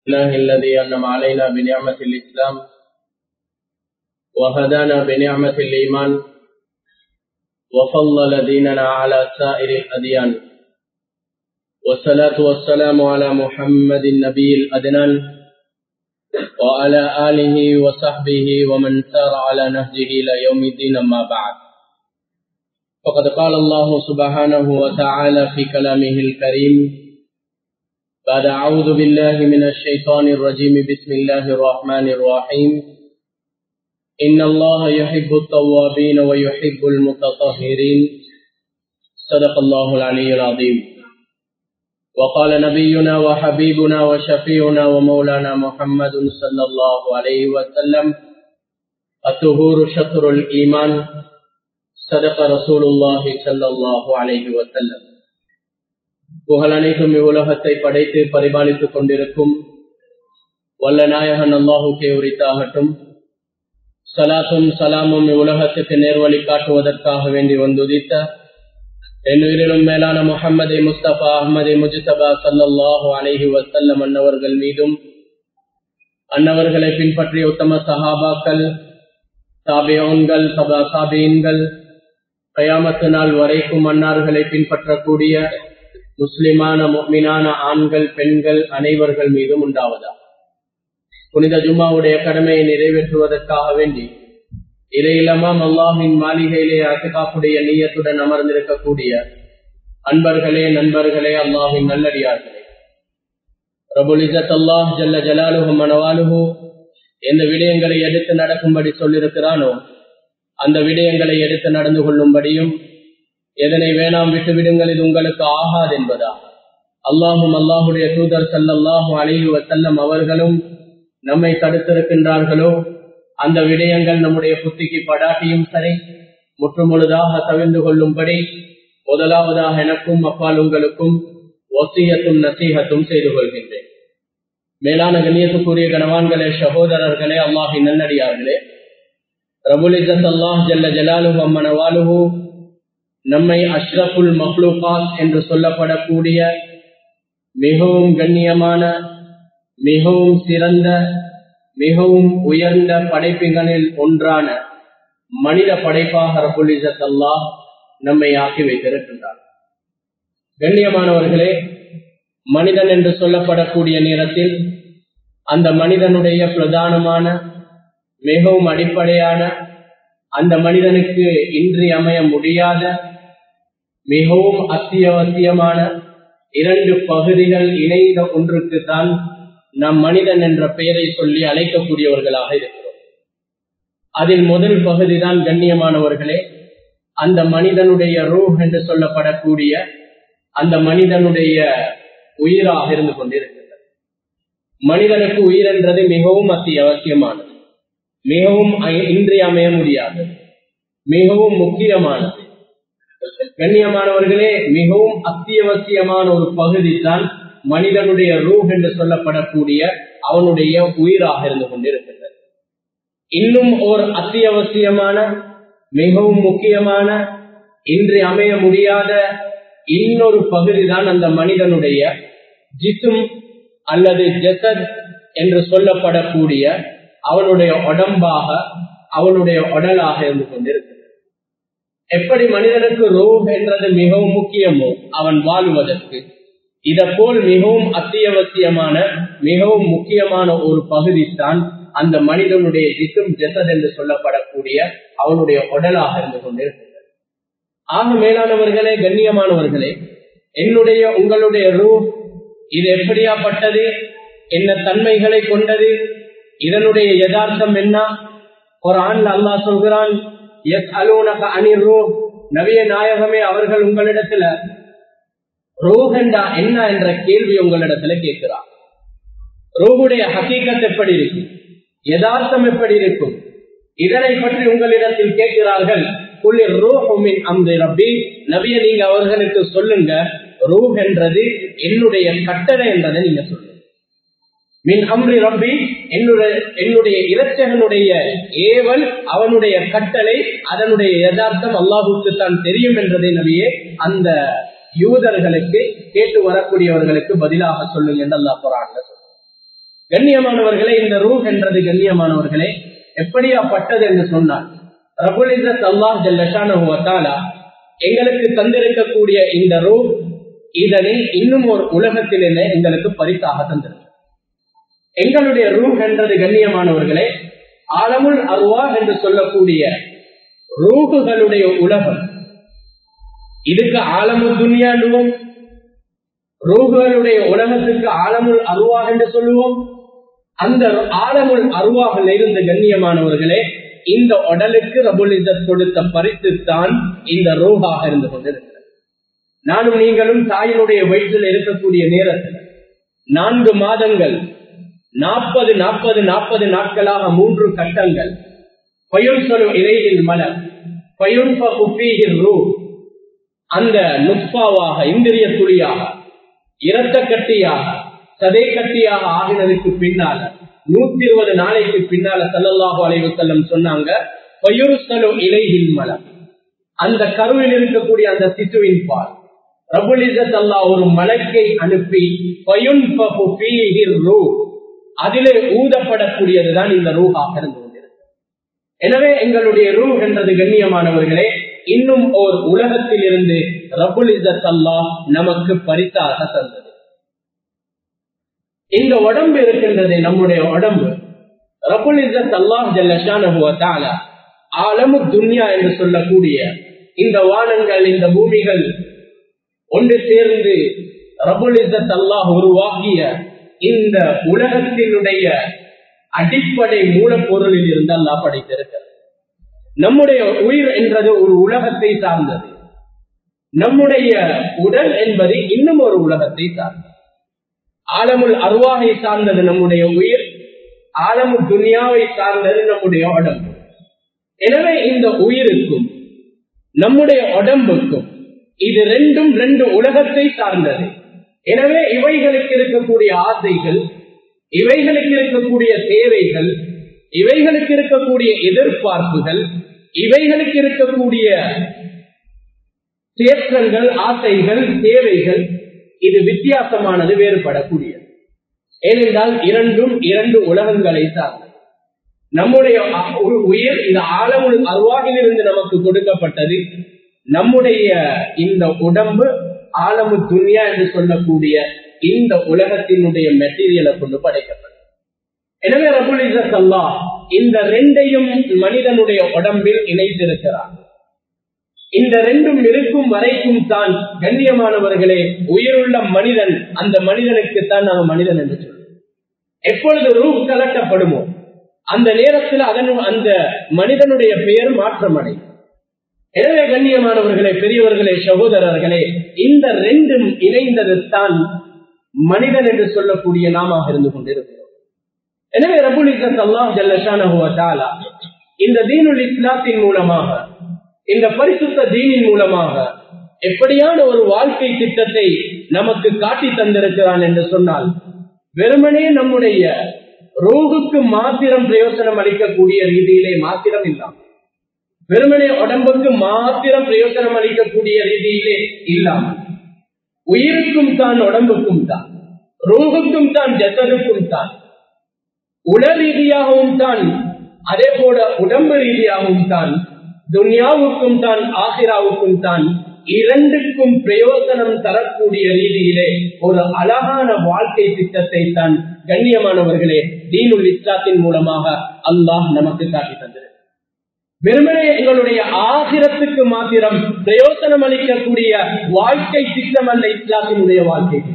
الله الذي أنعم علينا بنعمة الإسلام وهدانا بنعمة الإيمان وفضل ديننا على سائر الأديان والصلاة والسلام على محمد النبي الأدنان وعلى آله وصحبه ومن سار على نهجه إلى يوم الدين أما بعد فقد قال الله سبحانه وتعالى في كلامه الكريم بعد أعوذ بالله من الشيطان الرجيم بسم الله الرحمن الرحيم إن الله يحب التوابين ويحب المتطهرين صدق الله العلي العظيم وقال نبينا وحبيبنا وشفيعنا ومولانا محمد صلى الله عليه وسلم الطهور شطر الإيمان صدق رسول الله صلى الله عليه وسلم புகழ் அனைத்தும் இவ்வுலகத்தை படைத்து பரிபாலித்துக் கொண்டிருக்கும் வல்ல நாயகன் அல்லாஹுக்கே உரித்தாகட்டும் சலாத்தும் சலாமும் இவ்வுலகத்துக்கு நேர்வழி காட்டுவதற்காக வேண்டி வந்துதித்த என் உயிரிலும் மேலான முகமது முஸ்தபா அஹமது முஜிதபா சல்லாஹு அலஹி வசல்லம் அன்னவர்கள் மீதும் அன்னவர்களை பின்பற்றிய உத்தம சஹாபாக்கள் சாபியோன்கள் சபா சாபியன்கள் கயாமத்து நாள் வரைக்கும் அன்னார்களை பின்பற்றக்கூடிய முஸ்லிமான மீனான ஆண்கள் பெண்கள் அனைவர்கள் மீதும் உண்டாவதா புனித ஜும்மாவுடைய கடமையை நிறைவேற்றுவதற்காக வேண்டி இலையிலமாம் அல்லாஹின் மாளிகையிலே அசுகாப்புடைய நீயத்துடன் அமர்ந்திருக்கக்கூடிய அன்பர்களே நண்பர்களே அல்லாஹின் நல்லடியார்களே பிரபுலிசத் அல்லாஹ் ஜல்ல ஜலாலுஹு மனவாலுஹு எந்த விடயங்களை எடுத்து நடக்கும்படி சொல்லியிருக்கிறானோ அந்த விடயங்களை எடுத்து நடந்து கொள்ளும்படியும் எதனை வேணாம் விட்டுவிடுங்கள் இது உங்களுக்கு ஆகாது என்பதா அல்லாஹும் அல்லாஹுடைய தூதர் சல்லாஹூ அலிஹி வசல்லம் அவர்களும் நம்மை தடுத்திருக்கின்றார்களோ அந்த விடயங்கள் நம்முடைய புத்திக்கு படாட்டியும் சரி முற்றுமுழுதாக தவிர்ந்து கொள்ளும்படி முதலாவதாக எனக்கும் அப்பால் உங்களுக்கும் ஒசியத்தும் நசீகத்தும் செய்து கொள்கின்றேன் மேலான கண்ணியத்துக்குரிய கனவான்களே சகோதரர்களே அல்லாஹி நன்னடியார்களே ரபுலிசத் அல்லாஹ் ஜல்ல ஜலாலு அம்மனவாலுஹூ நம்மை அஷ்ரஃபுல் மஹ்லூகாத் என்று சொல்லப்படக்கூடிய மிகவும் கண்ணியமான மிகவும் சிறந்த மிகவும் உயர்ந்த படைப்புகளில் ஒன்றான மனித படைப்பாக ரபுலிசத் அல்லாஹ் நம்மை ஆக்கி வைத்திருக்கின்றார் கண்ணியமானவர்களே மனிதன் என்று சொல்லப்படக்கூடிய நேரத்தில் அந்த மனிதனுடைய பிரதானமான மிகவும் அடிப்படையான அந்த மனிதனுக்கு இன்றி அமைய முடியாத மிகவும் அத்தியாவசியமான இரண்டு பகுதிகள் இணைந்த ஒன்றுக்கு தான் நம் மனிதன் என்ற பெயரை சொல்லி அழைக்கக்கூடியவர்களாக இருக்கிறோம் அதில் முதல் பகுதிதான் கண்ணியமானவர்களே அந்த மனிதனுடைய ரூஹ் என்று சொல்லப்படக்கூடிய அந்த மனிதனுடைய உயிராக இருந்து கொண்டிருக்கிறது மனிதனுக்கு உயிர் என்றது மிகவும் அத்தியாவசியமானது மிகவும் இன்றியமைய முடியாது மிகவும் முக்கியமானது கண்ணியமானவர்களே மிகவும் அத்தியாவசியமான ஒரு பகுதி தான் மனிதனுடைய ரூஹ் என்று சொல்லப்படக்கூடிய அவனுடைய உயிராக இருந்து கொண்டிருக்கின்றது இன்னும் ஒரு அத்தியாவசியமான மிகவும் முக்கியமான இன்றி அமைய முடியாத இன்னொரு பகுதி தான் அந்த மனிதனுடைய ஜிசும் அல்லது ஜெசத் என்று சொல்லப்படக்கூடிய அவனுடைய உடம்பாக அவனுடைய உடலாக இருந்து கொண்டிருக்கிறது எப்படி மனிதனுக்கு ரோக் என்றது மிகவும் முக்கியமோ அவன் வாழ்வதற்கு இத போல் மிகவும் அத்தியாவசியமான மிகவும் முக்கியமான ஒரு பகுதி தான் அந்த மனிதனுடைய ஜிசும் ஜெசத் என்று சொல்லப்படக்கூடிய அவனுடைய உடலாக இருந்து கொண்டிருக்கிறது ஆக மேலானவர்களே கண்ணியமானவர்களே என்னுடைய உங்களுடைய ரூ இது எப்படியாப்பட்டது என்ன தன்மைகளை கொண்டது இதனுடைய யதார்த்தம் என்ன ஒரு ஆண்ல அல்லா சொல்கிறான் எஸ் அலூனக அணிர் ரூ நவிய நாயகமே அவர்கள் உங்களிடத்துல ரோகண்டா என்ன என்ற கேள்வி உங்களிடத்துல கேட்கிறார் ரோகுடைய ஹக்கீக்கத் எப்படி இருக்கும் யதார்த்தம் எப்படி இருக்கும் இதனை பற்றி உங்களிடத்தில் கேட்கிறார்கள் நபிய நீங்க அவர்களுக்கு சொல்லுங்க ரூஹ் என்றது என்னுடைய கட்டளை என்றதை நீங்க சொல்லுங்க மின் அம்ரி ரப்பி என்னுடைய என்னுடைய இரட்சகனுடைய ஏவல் அவனுடைய கட்டளை அதனுடைய யதார்த்தம் அல்லாஹுக்கு தான் தெரியும் என்றதை நபியே அந்த யூதர்களுக்கு கேட்டு வரக்கூடியவர்களுக்கு பதிலாக சொல்லுங்க என்று அல்லா குரான்ல சொல்லுங்க கண்ணியமானவர்களே இந்த ரூஹ் என்றது கண்ணியமானவர்களே எப்படியாப்பட்டது என்று சொன்னார் ரபுல் இசத் அல்லாஹ் ஜல்லஷானா எங்களுக்கு தந்திருக்கக்கூடிய இந்த ரூஹ் இதனை இன்னும் ஒரு உலகத்திலே எங்களுக்கு பரிசாக தந்திருக்கு எங்களுடைய ரூஹ் என்றது கண்ணியமானவர்களே ஆலமுல் அருவா என்று சொல்லக்கூடிய ரூகுகளுடைய உலகம் இதுக்கு ஆலமு துன்யாண்டுவோம் ரூகுகளுடைய உலகத்துக்கு ஆலமுல் அருவா என்று சொல்லுவோம் அந்த ஆலமுல் அருவாக இருந்த கண்ணியமானவர்களே இந்த உடலுக்கு ரபுல் இசத் கொடுத்த பரிசு தான் இந்த ரூஹாக இருந்து கொண்டிருக்கிறது நானும் நீங்களும் தாயினுடைய வயிற்றில் இருக்கக்கூடிய நேரத்தில் நான்கு மாதங்கள் நாற்பது நாற்பது நாற்பது நாட்களாக மூன்று கட்டங்கள் பயுன் சொல்லும் இறையில் மலர் பயுன் ரூ அந்த நுட்பாவாக இந்திரிய துளியாக இரத்த கட்டியாக சதை கட்டியாக ஆகினதுக்கு பின்னால நூத்தி இருபது நாளைக்கு பின்னால சல்லல்லாஹு அலைவு செல்லம் சொன்னாங்க பயுருசலும் இலையில் மலர் அந்த கருவில் இருக்கக்கூடிய அந்த சிசுவின் பால் ரபுலிசத் அல்லா ஒரு மலக்கை அனுப்பி பயுன் ரூ அதிலே ஊதப்படக்கூடியதுதான் இந்த ரூஹாக இருந்து கொண்டிருக்கு எனவே எங்களுடைய ரூ என்றது கண்ணியமானவர்களே இன்னும் ஓர் உலகத்தில் இருந்து ரபுல் இசத் அல்லா நமக்கு பரிசாக தந்தது இந்த உடம்பு இருக்கின்றது நம்முடைய உடம்பு ரபுல் இசத் அல்லாஹ் ஜல்லஷான ஆலமு துன்யா என்று சொல்லக்கூடிய இந்த வானங்கள் இந்த பூமிகள் ஒன்று சேர்ந்து ரபுல் இசத் அல்லாஹ் உருவாக்கிய இந்த உலகத்தினுடைய அடிப்படை மூலப்பொருளில் இருந்து அல்லா படைத்திருக்கிறது நம்முடைய உயிர் என்றது ஒரு உலகத்தை சார்ந்தது நம்முடைய உடல் என்பது இன்னும் ஒரு உலகத்தை சார்ந்தது ஆலமுல் அருவாகை சார்ந்தது நம்முடைய உயிர் ஆலமு துனியாவை சார்ந்தது நம்முடைய உடம்பு எனவே இந்த உயிருக்கும் நம்முடைய உடம்புக்கும் இது ரெண்டும் ரெண்டு உலகத்தை சார்ந்தது எனவே இவைகளுக்கு இருக்கக்கூடிய ஆசைகள் இவைகளுக்கு இருக்கக்கூடிய தேவைகள் இவைகளுக்கு இருக்கக்கூடிய எதிர்பார்ப்புகள் இவைகளுக்கு இருக்கக்கூடிய தேற்றங்கள் ஆசைகள் தேவைகள் இது வித்தியாசமானது வேறுபடக்கூடியது ஏனென்றால் இரண்டும் இரண்டு உலகங்களை சார்ந்தது நம்முடைய உயிர் இந்த ஆழமுள் அருவாகிலிருந்து நமக்கு கொடுக்கப்பட்டது நம்முடைய இந்த உடம்பு ஆலமு துன்யா என்று சொல்லக்கூடிய இந்த உலகத்தினுடைய மெட்டீரியலை கொண்டு படைக்கப்பட்டது எனவே ரபுல் அல்லா இந்த ரெண்டையும் மனிதனுடைய உடம்பில் இணைத்திருக்கிறார் இந்த ரெண்டும் இருக்கும் வரைக்கும் தான் கண்ணியமானவர்களே உயிருள்ள மனிதன் அந்த மனிதனுக்கு தான் நாங்கள் மனிதன் என்று சொல்லுவோம் எப்பொழுது ரூப் கலட்டப்படுமோ அந்த நேரத்தில் அதன் அந்த மனிதனுடைய பெயர் மாற்றமடையும் எனவே கண்ணியமானவர்களே பெரியவர்களே சகோதரர்களே இந்த ரெண்டும் இணைந்தது தான் மனிதன் என்று சொல்லக்கூடிய நாம இருந்து கொண்டிருக்கிறோம் எனவே ரபுல் இசத் அல்லாஹ் ஜல்லஷானா இந்த தீனுல் இஸ்லாத்தின் மூலமாக இந்த பரிசுத்த தீனின் மூலமாக எப்படியான ஒரு வாழ்க்கை திட்டத்தை நமக்கு காட்டி தந்திருக்கிறான் என்று சொன்னால் வெறுமனே நம்முடைய ரோகுக்கு மாத்திரம் பிரயோசனம் அளிக்கக்கூடிய ரீதியிலே மாத்திரம் இல்லாமல் வெறுமனே உடம்புக்கு மாத்திரம் பிரயோசனம் அளிக்கக்கூடிய ரீதியிலே இல்லாமல் உயிருக்கும் தான் உடம்புக்கும் தான் ரோகுக்கும் தான் ஜசதுக்கும் தான் உல ரீதியாகவும் தான் அதே போல உடம்பு ரீதியாகவும் தான் துன்யாவுக்கும் தான் ஆசிராவுக்கும் தான் இரண்டுக்கும் பிரயோஜனம் தரக்கூடிய ரீதியிலே ஒரு அழகான வாழ்க்கை திட்டத்தை தான் கண்ணியமானவர்களே தீனுல் இஸ்லாத்தின் மூலமாக அல்லாஹ் நமக்கு காட்டி தந்தது வெறுமனே எங்களுடைய ஆசிரத்துக்கு மாத்திரம் பிரயோசனம் அளிக்கக்கூடிய வாழ்க்கை திட்டம் அல்ல இஸ்லாத்தினுடைய வாழ்க்கை திட்டம்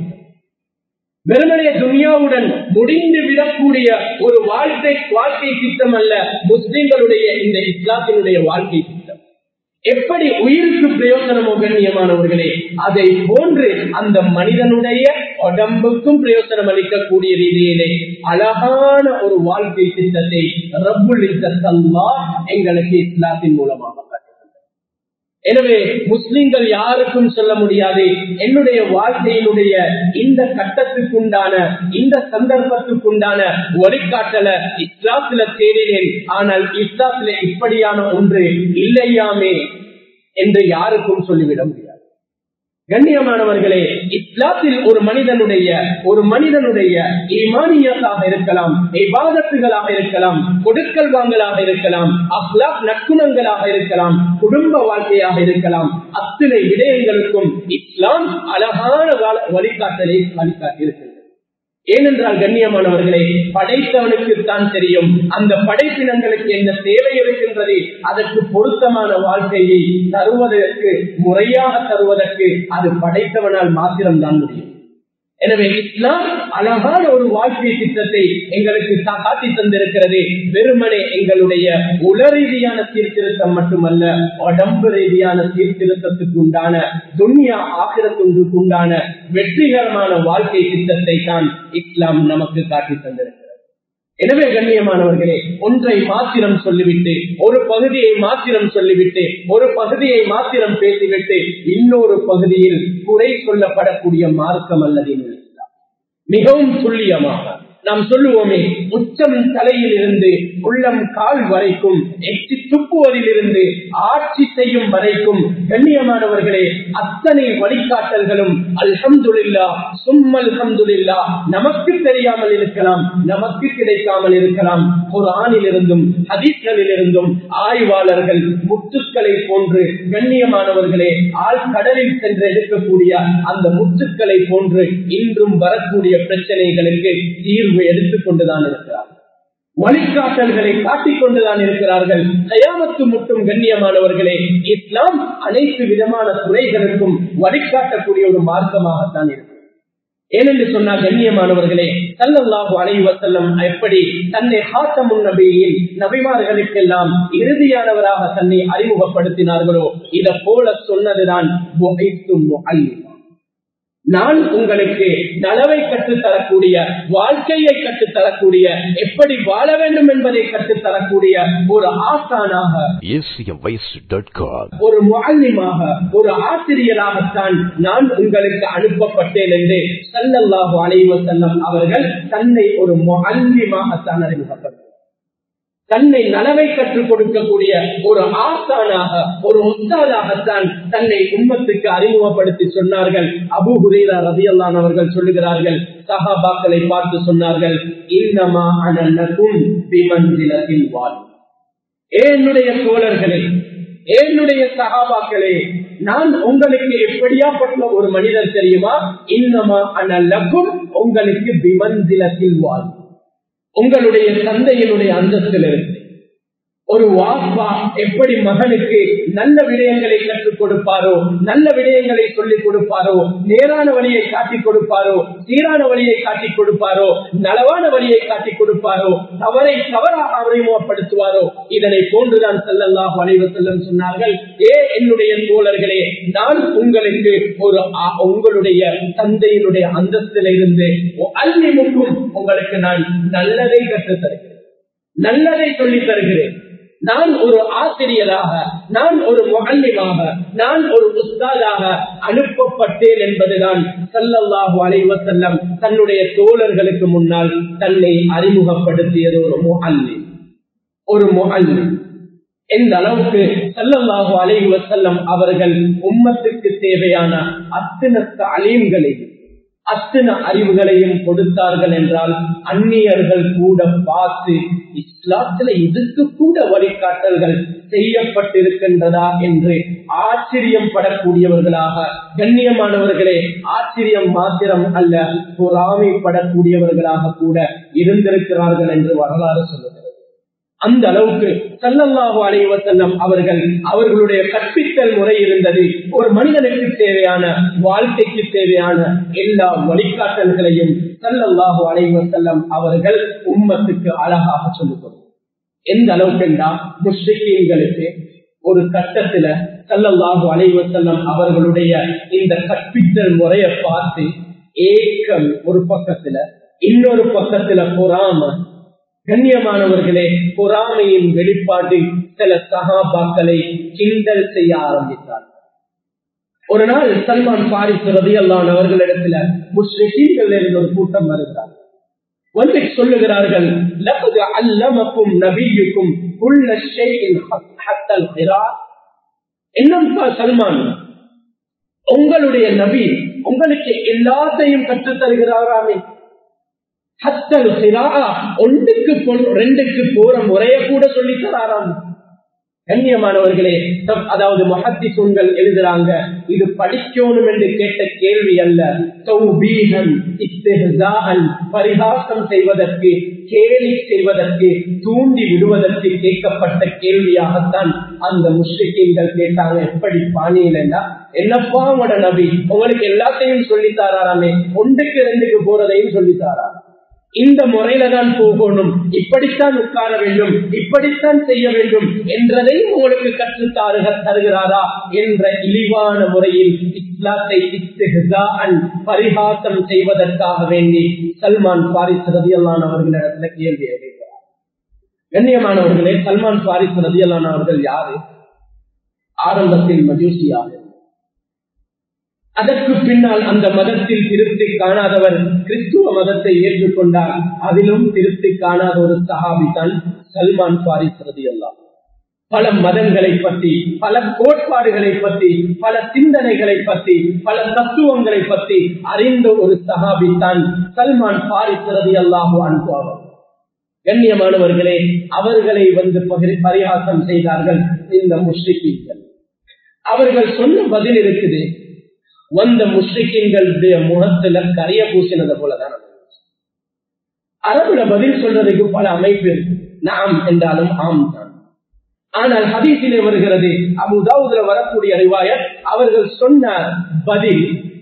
வெறுமனைய துனியாவுடன் முடிந்து விடக்கூடிய ஒரு வாழ்க்கை வாழ்க்கை திட்டம் அல்ல முஸ்லிம்களுடைய இந்த இஸ்லாத்தினுடைய வாழ்க்கை திட்டம் எப்படி உயிருக்கு பிரயோஜனமோ கண்ணியமானவர்களே அதை போன்று அந்த மனிதனுடைய உடம்புக்கும் பிரயோஜனம் அளிக்கக்கூடிய ரீதியிலே அழகான ஒரு வாழ்க்கை திட்டத்தை ரப்புல் அல்லா எங்களுக்கு இஸ்லாத்தின் மூலமாக எனவே முஸ்லிம்கள் யாருக்கும் சொல்ல முடியாது என்னுடைய வாழ்க்கையினுடைய இந்த கட்டத்துக்குண்டான இந்த சந்தர்ப்பத்துக்குண்டான வழிகாட்டல இஸ்லாத்துல தேடினேன் ஆனால் இஸ்லாத்துல இப்படியான ஒன்று இல்லையாமே என்று யாருக்கும் சொல்லிவிட முடியாது கண்ணியமானவர்களே இஸ்லாத்தில் ஒரு மனிதனுடைய ஒரு மனிதனுடைய ஈமானியத்தாக இருக்கலாம் இபாதத்துகளாக இருக்கலாம் கொடுக்கல் வாங்கலாக இருக்கலாம் அப்லாக் நற்குணங்களாக இருக்கலாம் குடும்ப வாழ்க்கையாக இருக்கலாம் அத்தனை விடயங்களுக்கும் இஸ்லாம் அழகான வழிகாட்டலை வழிகாட்டி இருக்கிறது ஏனென்றால் கண்ணியமானவர்களே படைத்தவனுக்கு தான் தெரியும் அந்த படைப்பினங்களுக்கு என்ன தேவை இருக்கின்றது அதற்கு பொருத்தமான வாழ்க்கையை தருவதற்கு முறையாக தருவதற்கு அது படைத்தவனால் மாத்திரம்தான் முடியும் எனவே இஸ்லாம் அழகான ஒரு வாழ்க்கை திட்டத்தை எங்களுக்கு காட்டி தந்திருக்கிறது வெறுமனே எங்களுடைய உல ரீதியான சீர்திருத்தம் மட்டுமல்ல உடம்பு ரீதியான சீர்திருத்தத்துக்கு உண்டான துன்யா ஆக்கிரத்துக்கு உண்டான வெற்றிகரமான வாழ்க்கை திட்டத்தை தான் இஸ்லாம் நமக்கு காட்டி தந்திருக்கிறது எனவே கண்ணியமானவர்களே ஒன்றை மாத்திரம் சொல்லிவிட்டு ஒரு பகுதியை மாத்திரம் சொல்லிவிட்டு ஒரு பகுதியை மாத்திரம் பேசிவிட்டு இன்னொரு பகுதியில் குறை சொல்லப்படக்கூடிய மார்க்கம் அல்லது மிகவும் துல்லியமாக நாம் சொல்லுவோமே உச்சம் தலையில் இருந்து உள்ளம் கால் வரைக்கும் எச்சி துப்புவதில் இருந்து ஆட்சி செய்யும் வரைக்கும் கண்ணியமானவர்களே அத்தனை வழிகாட்டல்களும் அல்ஹம்துல்லா சும்மல் ஹம்துல்லா நமக்கு தெரியாமல் இருக்கலாம் நமக்கு கிடைக்காமல் இருக்கலாம் ஒரு ஆணில் இருந்தும் ஹதீஸ்களில் இருந்தும் ஆய்வாளர்கள் முத்துக்களை போன்று கண்ணியமானவர்களே ஆள் கடலில் சென்று எடுக்கக்கூடிய அந்த முத்துக்களை போன்று இன்றும் வரக்கூடிய பிரச்சனைகளுக்கு தீர்வு எடுத்துக் கொண்டுதான் இருக்கிறார் வழிகாட்டல்களை காட்டிக் கொண்டுதான் இருக்கிறார்கள் கயாமத்து முட்டும் கண்ணியமானவர்களே இஸ்லாம் அனைத்து விதமான துறைகளுக்கும் வழிகாட்டக்கூடிய ஒரு மார்க்கமாகத்தான் இருக்கு ஏனென்று சொன்னால் கண்ணியமானவர்களே சல்லல்லாஹு அலைவசல்லம் எப்படி தன்னை ஹாத்தமுன் நபியில் நபிமார்களுக்கெல்லாம் இறுதியானவராக தன்னை அறிமுகப்படுத்தினார்களோ இதை போல சொன்னதுதான் நான் உங்களுக்கு நலவை கற்றுத்தரக்கூடிய வாழ்க்கையை கற்றுத்தரக்கூடிய எப்படி வாழ வேண்டும் என்பதை கற்றுத்தரக்கூடிய ஒரு ஆசானாக ஒரு முகல்லிமாக ஒரு ஆசிரியராகத்தான் நான் உங்களுக்கு அனுப்பப்பட்டேன் என்று சல்லல்லாஹு அலைவ செல்லம் அவர்கள் தன்னை ஒரு முகல்லிமாகத்தான் அறிமுகப்பட்டார் தன்னை நலவை கற்றுக் கொடுக்கக்கூடிய ஒரு ஆசானாக ஒரு உஸ்தாதாகத்தான் தன்னை உம்மத்துக்கு அறிமுகப்படுத்தி சொன்னார்கள் அபு ஹுரேரா ரதியல்லான் அவர்கள் சொல்லுகிறார்கள் சஹாபாக்களை பார்த்து சொன்னார்கள் இன்னமா அனக்கும் விமந்திலத்தில் வாழ் என்னுடைய தோழர்களே என்னுடைய சகாபாக்களே நான் உங்களுக்கு எப்படியாப்பட்ட ஒரு மனிதர் தெரியுமா இன்னமா அனல்லக்கும் உங்களுக்கு விமந்திலத்தில் வாழ் உங்களுடைய தந்தையினுடைய அந்தஸ்தில் இருக்கு ஒரு வாப்பா எப்படி மகனுக்கு நல்ல விடயங்களை கற்றுக் கொடுப்பாரோ நல்ல விடயங்களை சொல்லிக் கொடுப்பாரோ நேரான வழியை காட்டிக் கொடுப்பாரோ சீரான வழியை காட்டிக் கொடுப்பாரோ நலவான வழியை காட்டிக் கொடுப்பாரோ தவறை தவறாக அறிமுகப்படுத்துவாரோ இதனை போன்றுதான் செல்லல்லாம் வளைவு செல்லும் சொன்னார்கள் ஏ என்னுடைய தோழர்களே நான் உங்களுக்கு ஒரு உங்களுடைய தந்தையினுடைய அந்தஸ்தில் இருந்து அல்லிமுக்கும் உங்களுக்கு நான் நல்லதை கற்றுத் தருகிறேன் நல்லதை சொல்லித் தருகிறேன் நான் ஒரு ஆசிரியராக நான் ஒரு முகல்லிமாக நான் ஒரு உஸ்தாதாக அனுப்பப்பட்டேன் என்பதுதான் சல்லல்லாஹு அலைவ செல்லம் தன்னுடைய தோழர்களுக்கு முன்னால் தன்னை அறிமுகப்படுத்தியது ஒரு முகல்லி ஒரு முகல்லி எந்த அளவுக்கு சல்லல்லாஹு அலைவ செல்லம் அவர்கள் உம்மத்துக்கு தேவையான அத்தனத்த அலீம்களையும் அத்தனை அறிவுகளையும் கொடுத்தார்கள் என்றால் அந்நியர்கள் கூட பார்த்து இஸ்லாத்துல இதுக்கு கூட வழிகாட்டல்கள் செய்யப்பட்டிருக்கின்றதா என்று ஆச்சரியம் படக்கூடியவர்களாக கண்ணியமானவர்களே ஆச்சரியம் மாத்திரம் அல்ல பொறாமைப்படக்கூடியவர்களாக கூட இருந்திருக்கிறார்கள் என்று வரலாறு சொல்லுகிறது அந்த அளவுக்கு சல்லல்லாஹு அலைவ செல்லம் அவர்கள் அவர்களுடைய கற்பித்தல் முறை இருந்தது ஒரு மனிதனுக்கு தேவையான வாழ்க்கைக்கு தேவையான எல்லா வழிகாட்டல்களையும் சல்லல்லாஹு அலைவ செல்லம் அவர்கள் உம்மத்துக்கு அழகாக சொல்லுகிறோம் எந்த அளவுக்கு என்றால் முஸ்லிம்களுக்கு ஒரு கட்டத்துல சல்லல்லாஹு அலைவ செல்லம் அவர்களுடைய இந்த கற்பித்தல் முறையை பார்த்து ஏக்கம் ஒரு பக்கத்துல இன்னொரு பக்கத்துல பொறாம கண்ணியமானவர்களே பொறாமையின் வெளிப்பாடு சில சகாபாக்களை கிண்டல் செய்ய ஆரம்பித்தார் ஒரு நாள் சல்மான் பாரிஸ் ரதி அல்லான் அவர்களிடத்துல முஸ்லிம்கள் இருந்த ஒரு கூட்டம் வருகிறார் வந்து சொல்லுகிறார்கள் லபது அல்லமக்கும் நபியுக்கும் உள்ள ஷேயின் ஹத்தல் ஹிரா என்னப்பா சல்மான் உங்களுடைய நபி உங்களுக்கு எல்லாத்தையும் கற்றுத் தருகிறாராமே ஹத்தல் ஒன்றுக்கு ரெண்டுக்கு போற முறைய கூட சொல்லி தராராம் கண்ணியமானவர்களே அதாவது மகத்தி சூண்கள் எழுதுறாங்க இது படிக்கணும் என்று கேட்ட கேள்வி அல்ல பரிகாசம் செய்வதற்கு கேலி செய்வதற்கு தூண்டி விடுவதற்கு கேட்கப்பட்ட கேள்வியாகத்தான் அந்த முஸ்லிக்கீன்கள் கேட்டாங்க எப்படி பாணியிலா என்னப்பா உங்களோட நபி உங்களுக்கு எல்லாத்தையும் சொல்லித்தாராமே ஒன்றுக்கு ரெண்டுக்கு போறதையும் சொல்லித்தாரா இந்த முறையில தான் போகணும் இப்படித்தான் உட்கார வேண்டும் இப்படித்தான் செய்ய வேண்டும் என்றதையும் உங்களுக்கு கற்றுத்தாருக தருகிறாரா என்ற இழிவான முறையில் இஸ்லாத்தை பரிகாசம் செய்வதற்காக வேண்டி சல்மான் பாரிஸ் ரதியல்லான் அவர்களிடத்துல கேள்வி எழுகிறார் கண்ணியமானவர்களே சல்மான் பாரிஸ் ரதியல்லான் அவர்கள் யாரு ஆரம்பத்தில் மஜூசியாக அதற்கு பின்னால் அந்த மதத்தில் திருப்தி காணாதவர் கிறிஸ்துவ மதத்தை ஏற்றுக்கொண்டார் அதிலும் திருப்தி காணாத ஒரு சஹாபி தான் சல்மான் பாரிஸ் ரதி அல்லா பல மதங்களை பற்றி பல கோட்பாடுகளை பற்றி பல சிந்தனைகளை பற்றி பல தத்துவங்களை பற்றி அறிந்த ஒரு சஹாபி தான் சல்மான் பாரிஸ் ரதி அல்லாஹு அனுப்புவார் கண்ணியமானவர்களே அவர்களை வந்து பரிகாசம் செய்தார்கள் இந்த முஸ்லிக்கீர்கள் அவர்கள் சொன்ன பதில் இருக்குது வந்த முஸ்லிக்கின்களுடைய முகத்துல கரிய பூசினது போலதான் அரபுல பதில் சொல்றதுக்கு பல அமைப்பு இருக்கு நாம் என்றாலும் ஆம் தான் ஆனால் ஹதீசிலே வருகிறது அபுதாவுதுல வரக்கூடிய அறிவாய அவர்கள் சொன்ன பதில்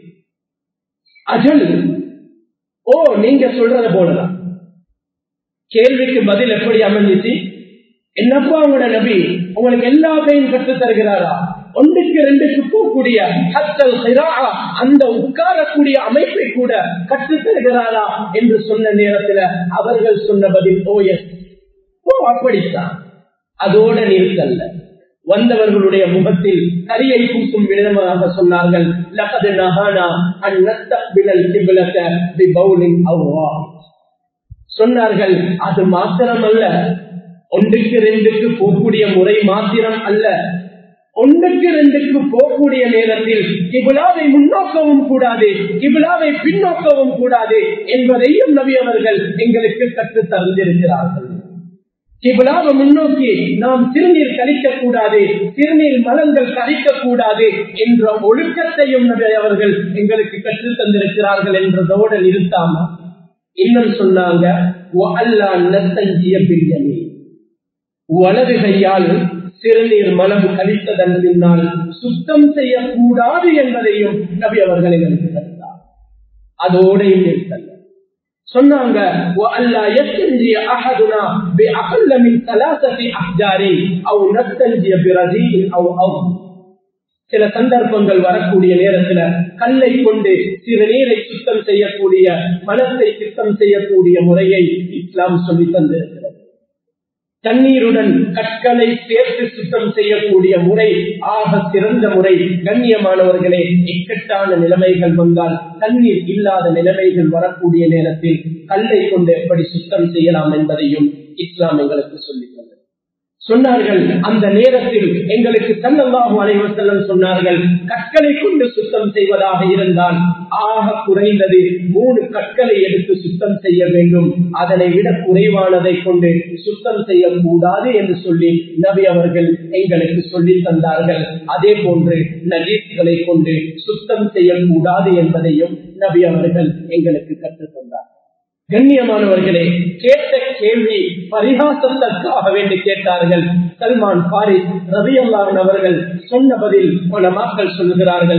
அஜல் ஓ நீங்க சொல்றத போலதான் கேள்விக்கு பதில் எப்படி அமைஞ்சிச்சு என்னப்பா உங்களோட நபி உங்களுக்கு எல்லாத்தையும் கற்றுத் தருகிறாரா ஒன்றுக்கு ரெண்டுக்கு போகக்கூடிய அந்த உட்காரக்கூடிய அமைப்பை கூட கற்றுத் தருகிறாரா என்று சொன்ன நேரத்தில் அவர்கள் சொன்ன பதில் ஓ எஸ் ஓ அப்படித்தான் அதோட நிறுத்தல்ல வந்தவர்களுடைய முகத்தில் கரியை பூசும் விதமாக சொன்னார்கள் லகது நகானா அந்நத்தபிலல் கிபிலத்த தி பவுலிங் அவ்வா சொன்னார்கள் அது மாத்திரமல்ல ஒன்றுக்கு ரெண்டுக்கு போகக்கூடிய முறை மாத்திரம் அல்ல ஒன்றுக்கு ரெண்டுக்கு போகக்கூடிய நேரத்தில் கிபிலாவை முன்னோக்கவும் கூடாது கிபிலாவை பின்னோக்கவும் கூடாது என்பதையும் நபி அவர்கள் எங்களுக்கு கற்றுத் தந்திருக்கிறார்கள் கிபிலாவை முன்னோக்கி நாம் சிறுநீர் கழிக்க கூடாது சிறுநீர் மலங்கள் கழிக்க கூடாது என்ற ஒழுக்கத்தையும் நபி அவர்கள் எங்களுக்கு கற்றுத் தந்திருக்கிறார்கள் என்றதோடு நிறுத்தாம இன்னும் சொன்னாங்க வலது கையால் சிறுநீர் மலம் கழித்ததன் பின்னால் சுத்தம் செய்யக்கூடாது என்பதையும் நபி அவர்கள் எங்களுக்கு தந்தார் அதோடையும் நிறுத்தல்ல சொன்னாங்க சில சந்தர்ப்பங்கள் வரக்கூடிய நேரத்துல கல்லை கொண்டு சிறு நீரை சுத்தம் செய்யக்கூடிய மனத்தை சுத்தம் செய்யக்கூடிய முறையை இஸ்லாம் சொல்லி தந்திருக்கிறது தண்ணீருடன் கற்களை சேர்த்து சுத்தம் செய்யக்கூடிய முறை ஆக சிறந்த முறை கண்ணியமானவர்களே இக்கட்டான நிலைமைகள் வந்தால் தண்ணீர் இல்லாத நிலைமைகள் வரக்கூடிய நேரத்தில் கல்லை கொண்டு எப்படி சுத்தம் செய்யலாம் என்பதையும் இஸ்லாம் எங்களுக்கு சொல்லித் தந்தது சொன்னார்கள் அந்த நேரத்தில் எங்களுக்கு தன்னல்லாஹு அலைவர் செல்லம் சொன்னார்கள் கற்களை கொண்டு சுத்தம் செய்வதாக இருந்தால் ஆக குறைந்தது மூணு கற்களை எடுத்து சுத்தம் செய்ய வேண்டும் அதனை விட குறைவானதை கொண்டு சுத்தம் செய்யக்கூடாது என்று சொல்லி நபி அவர்கள் எங்களுக்கு சொல்லி தந்தார்கள் அதே போன்று நஜீஸ்களை கொண்டு சுத்தம் செய்யக்கூடாது என்பதையும் நபி அவர்கள் எங்களுக்கு கற்றுத் தந்தார் கண்ணியமானவர்களே கேட்ட கேள்வி பரிகாசத்திற்காக வேண்டி கேட்டார்கள் சல்மான் பாரிஸ் ரவியல்லான் அவர்கள் சொன்ன பதில் பல மக்கள் சொல்லுகிறார்கள்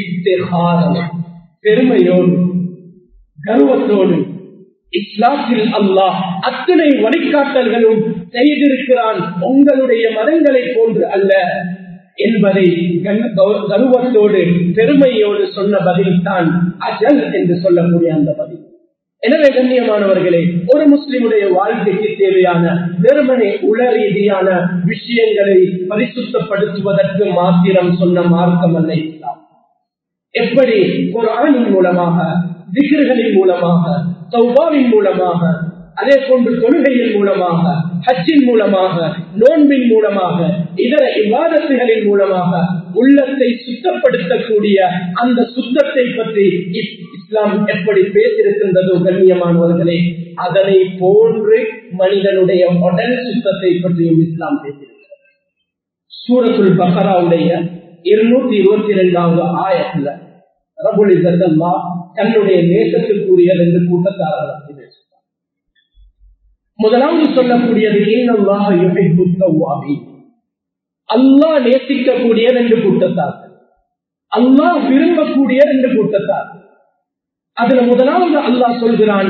பெருமையோடு கர்வத்தோடு இஸ்லாத்தில் அல்லாஹ் அத்தனை வழிகாட்டல்களும் செய்திருக்கிறான் உங்களுடைய மதங்களை போன்று அல்ல என்பதை கர்வத்தோடு பெருமையோடு சொன்ன பதில் தான் அஜல் என்று சொல்லக்கூடிய அந்த பதில் எனவே கண்ணியமானவர்களே ஒரு முஸ்லிமுடைய வாழ்க்கைக்கு தேவையான வெறுமனே உள ரீதியான விஷயங்களை பரிசுத்தப்படுத்துவதற்கு மாத்திரம் சொன்ன மார்க்கம் அல்ல இஸ்லாம் எப்படி ஒரு ஆணின் மூலமாக திகர்களின் மூலமாக சௌபாவின் மூலமாக அதே போன்று தொழுகையின் மூலமாக ஹஜ்ஜின் மூலமாக நோன்பின் மூலமாக இதர விவாதத்துகளின் மூலமாக உள்ளத்தை சுத்தப்படுத்தக்கூடிய அந்த சுத்தத்தை பற்றி இஸ்லாம் எப்படி பேசியிருக்கின்றதோ கண்ணியமானவர்களே அதனை போன்று மனிதனுடைய உடல் சுத்தத்தை பற்றியும் இஸ்லாம் பேசியிருக்கிறது சூரத்துல் பஹராவுடைய இருநூத்தி இருபத்தி இரண்டாவது ஆயத்துல ரபுல் இசல்லா தன்னுடைய நேசத்துக்குரிய ரெண்டு கூட்டத்தாரர்கள் பற்றி பேசுகிறார் முதலாவது சொல்லக்கூடியது இன்னல்லாஹ் யுஹிப்பு தவ்வாபீன் அல்லாஹ் நேசிக்கக்கூடிய ரெண்டு கூட்டத்தார்கள் அல்லாஹ் விரும்பக்கூடிய ரெண்டு கூட்டத்தார்கள் அதுல முதலாவது அல்லாஹ் சொல்கிறான்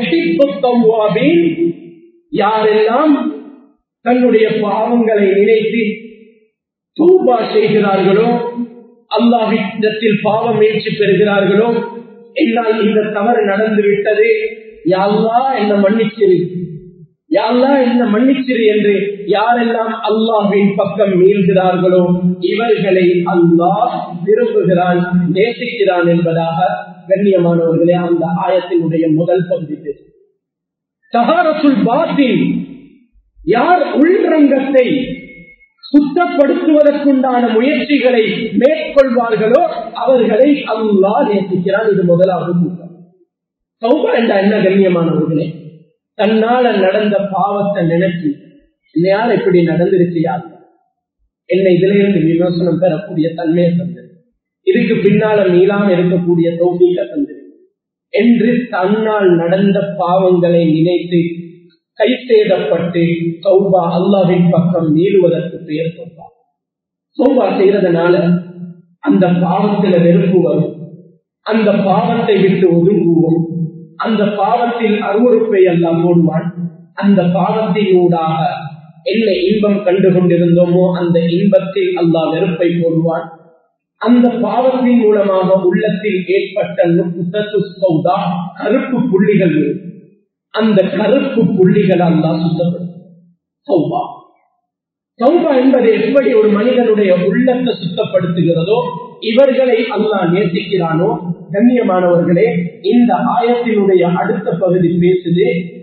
யாரெல்லாம் தன்னுடைய பாவங்களை நினைத்து தூபா செய்கிறார்களோ அல்லாஹிடத்தில் பாவ முயற்சி பெறுகிறார்களோ என்னால் இந்த தவறு நடந்து விட்டது யாழ்லா என்ன மன்னிச்சிரு யாழ்லா என்ன மன்னிச்சிரு என்று யாரெல்லாம் அல்லாஹின் பக்கம் மீள்கிறார்களோ இவர்களை அல்லாஹ் விரும்புகிறான் நேசிக்கிறான் என்பதாக கண்ணியமானவர்களே அந்த ஆயத்தினுடைய முதல் பகுதி பேசும் சஹாரத்துல் பாத்தின் யார் உள்ரங்கத்தை சுத்தப்படுத்துவதற்குண்டான முயற்சிகளை மேற்கொள்வார்களோ அவர்களை அல்லா நேசிக்கிறான் இது முதலாவது கூட்டம் சௌபா என்ற என்ன கண்ணியமானவர்களே தன்னால நடந்த பாவத்தை நினைச்சு என்னையால் இப்படி நடந்துருச்சு யார் என்னை இதுல இருந்து விமர்சனம் பெறக்கூடிய தன்மையை தந்தது இதுக்கு பின்னால மீளாம இருக்கக்கூடிய தௌபீக தந்தது என்று தன்னால் நடந்த பாவங்களை நினைத்து கை சேதப்பட்டு சௌபா அல்லாவின் பக்கம் மீளுவதற்கு பெயர் சௌபா சௌபா செய்யறதுனால அந்த பாவத்துல வெறுப்பு வரும் அந்த பாவத்தை விட்டு ஒதுங்குவோம் அந்த பாவத்தில் அருவறுப்பை எல்லாம் போடுவான் அந்த பாவத்தின் ஊடாக என்ன இன்பம் கண்டு கொண்டிருந்தோமோ அந்த இன்பத்தில் அல்லா வெறுப்பை போடுவான் அந்த பாவத்தின் மூலமாக உள்ளத்தில் ஏற்பட்ட சௌதா கருப்பு புள்ளிகள் இருக்கும் அந்த கருப்பு புள்ளிகள் அல்லா சுத்தப்படும் சௌபா சௌபா என்பது எப்படி ஒரு மனிதனுடைய உள்ளத்தை சுத்தப்படுத்துகிறதோ இவர்களை அல்லா நேசிக்கிறானோ கண்ணியமானவர்களே இந்த ஆயத்தினுடைய அடுத்த பகுதி பேசுது